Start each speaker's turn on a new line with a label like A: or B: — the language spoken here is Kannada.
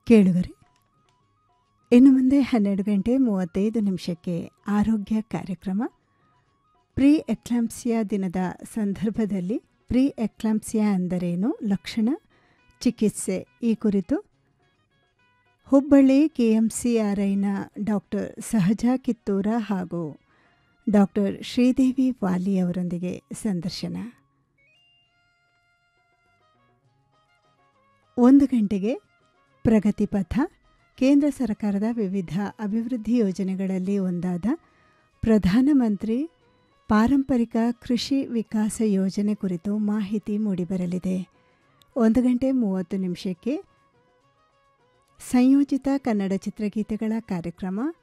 A: ಕೇಳುಗರೆ ಇನ್ನು ಮುಂದೆ ಹನ್ನೆರಡು ಗಂಟೆ ಮೂವತ್ತೈದು ನಿಮಿಷಕ್ಕೆ ಆರೋಗ್ಯ ಕಾರ್ಯಕ್ರಮ ಪ್ರೀ ಎಕ್ಲಾಂಪ್ಸಿಯಾ ದಿನದ ಸಂದರ್ಭದಲ್ಲಿ ಪ್ರೀ ಎಕ್ಲಾಂಪ್ಸಿಯಾ ಅಂದರೇನು ಲಕ್ಷಣ ಚಿಕಿತ್ಸೆ ಈ ಕುರಿತು ಹುಬ್ಬಳ್ಳಿ ಕೆಎಂಸಿಆರ್ಐನ ಡಾಕ್ಟರ್ ಸಹಜಾ ಕಿತ್ತೂರ ಹಾಗೂ ಡಾಕ್ಟರ್ ಶ್ರೀದೇವಿ ವಾಲಿ ಅವರೊಂದಿಗೆ ಸಂದರ್ಶನ ಒಂದು ಗಂಟೆಗೆ ಪ್ರಗತಿ ಪಥ ಕೇಂದ್ರ ಸರ್ಕಾರದ ವಿವಿಧ ಅಭಿವೃದ್ಧಿ ಯೋಜನೆಗಳಲ್ಲಿ ಒಂದಾದ ಪ್ರಧಾನಮಂತ್ರಿ ಪಾರಂಪರಿಕ ಕೃಷಿ ವಿಕಾಸ ಯೋಜನೆ ಕುರಿತು ಮಾಹಿತಿ ಮೂಡಿಬರಲಿದೆ ಒಂದು ಗಂಟೆ ಮೂವತ್ತು ನಿಮಿಷಕ್ಕೆ ಸಂಯೋಜಿತ ಕನ್ನಡ ಚಿತ್ರಗೀತೆಗಳ ಕಾರ್ಯಕ್ರಮ